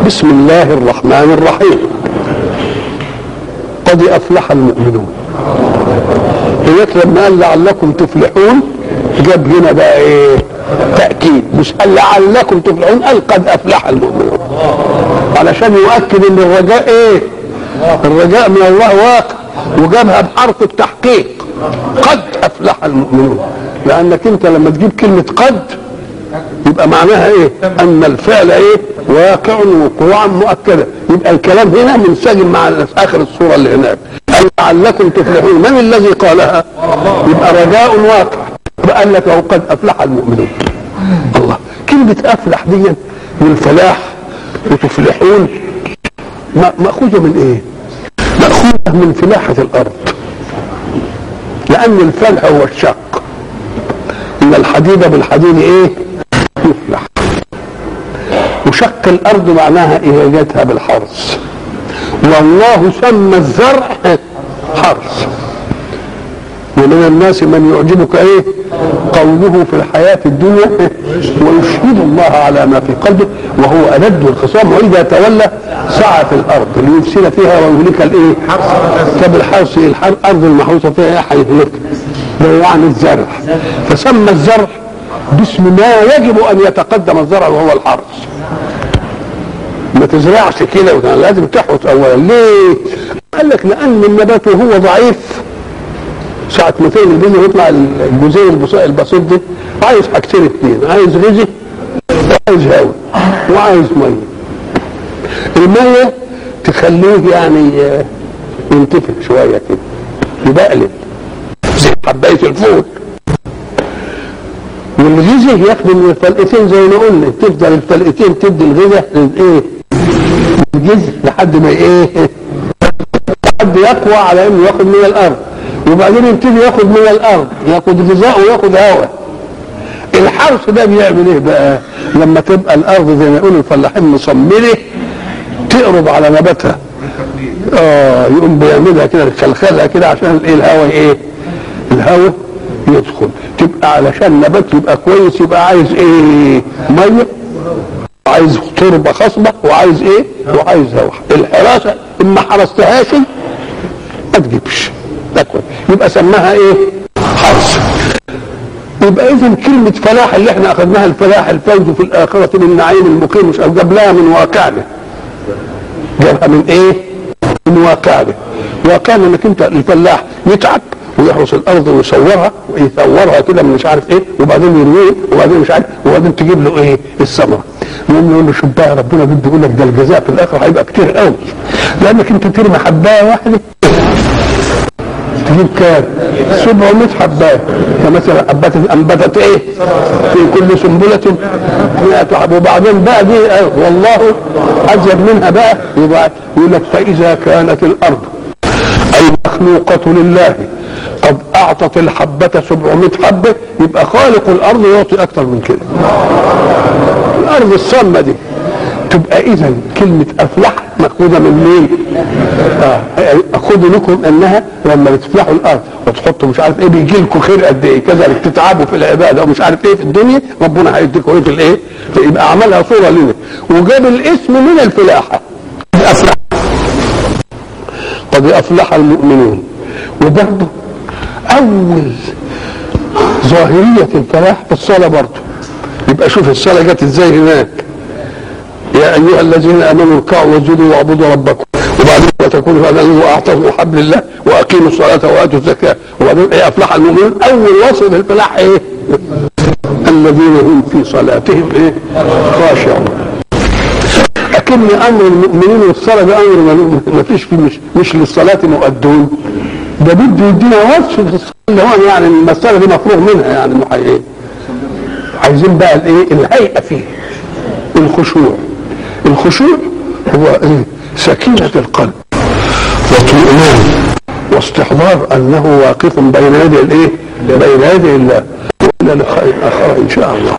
بسم الله الرحمن الرحيم قد افلح المؤمنون هناك لما قال لعلكم تفلحون جاب هنا بقى ايه تاكيد مش قال لعلكم تفلحون قال قد افلح المؤمنون علشان يؤكد ان الرجاء ايه الرجاء من الله واقع وجابها بحرف التحقيق قد افلح المؤمنون لانك انت لما تجيب كلمه قد يبقى معناها ايه ان الفعل ايه واقع وقوعا مؤكدا يبقى الكلام هنا منسجم مع اخر الصوره اللي هناك قال لعلكم تفلحون من الذي قالها يبقى رجاء واقع يبقى قال لك قد افلح المؤمنون الله كلمه افلح دي والفلاح وتفلحون ماخوذه من ايه ماخوذه من فلاحه الارض لان الفلح هو الشق ان الحديد بالحديد ايه يفلح وشق الارض معناها اهاجتها بالحرث والله سمى الزرع حرث ومن الناس من يعجبك ايه قوله في الحياة الدنيا ويشهد الله على ما في قلبه وهو ألد الخصام وإذا تولى سعى في الأرض ليفسد فيها ويهلك الإيه؟ طب الحرث الأرض المحروسة فيها إيه هيهلك ده يعني الزرع فسمى الزرع باسم ما يجب أن يتقدم الزرع وهو الحرث ما تزرعش كده لازم تحوط أولا ليه؟ قال لك لأن النبات وهو ضعيف ساعة ما تيجي البذر يطلع الجزيء البسيط ده عايز حاجتين اثنين عايز غذاء وعايز هواء وعايز ميه الميه تخليه يعني ينتفخ شويه كده يبقلب زي حبايه الفول والغذاء ياخد من الفلقتين زي ما قلنا تفضل الفلقتين تدي الغذاء الايه الجذر لحد ما ايه لحد يقوى على انه ياخد من الارض وبعدين يبتدي ياخد من الارض ياخد غذاء وياخد هواء الحرث ده بيعمل ايه بقى لما تبقى الارض زي ما يقولوا الفلاحين مصمله تقرب على نباتها اه يقوم بيعملها كده يخلخلها كده عشان ايه الهواء ايه الهواء يدخل تبقى علشان نبات يبقى كويس يبقى عايز ايه ميه وعايز تربه خصبه وعايز ايه وعايز هواء الحراسه اما حرستهاش ما تجيبش تكوين يبقى سماها ايه حرث يبقى اذا كلمة فلاح اللي احنا اخذناها الفلاح الفوز في الاخرة بالنعيم المقيم مش جاب لها من واقعنا جابها من ايه من واقعنا واقعنا انك انت الفلاح يتعب ويحرس الارض ويصورها ويصورها كده من مش عارف ايه وبعدين يرويه وبعدين مش عارف وبعدين تجيب له ايه الثمره يقوم يقول له شوف بقى ربنا بده يقول لك ده الجزاء في الاخر هيبقى كتير قوي لانك انت ترمي حبايه واحده تجيب كام 700 حبايه فمثلا حبات انبتت ايه في كل سنبله 100 حبه وبعدين بقى دي آه والله ازيد منها بقى يبقى يقول لك فاذا كانت الارض المخلوقه لله قد اعطت الحبه 700 حبه يبقى خالق الارض يعطي اكثر من كده الارض الصامه دي تبقى اذا كلمه افلح ماخوذه من مين؟ اه خدوا لكم انها لما بتفلحوا الارض وتحطوا مش عارف ايه بيجي لكم خير قد ايه كذلك تتعبوا في العباده ومش عارف ايه في الدنيا ربنا هيديكم ايه في الايه؟ يبقى عملها صوره لنا وجاب الاسم من الفلاحه افلح قد افلح المؤمنون وبرضه اول ظاهريه الفلاح في الصلاه برضه يبقى شوف الصلاه جت ازاي هناك يا ايها الذين امنوا اركعوا واسجدوا واعبدوا ربكم وبعدين وتكونوا فامنوا واعتصموا حبل الله واقيموا الصلاه واتوا الزكاه وبعدين ايه افلح المؤمنون اول وصف الفلاح ايه؟ الذين هم في صلاتهم ايه؟ خاشعون اكن امر المؤمنين والصلاه ده امر ما فيش فيه مش مش للصلاه مؤدون ده بده يدينا وصف في الصلاه اللي هو يعني المساله دي مفروغ منها يعني انه ايه؟ عايزين بقى الايه؟ الهيئه فيه الخشوع الخشوع هو ايه سكينة القلب واطمئنان واستحضار انه واقف بين يدي الايه بين يدي الله الى لقاء اخر ان شاء الله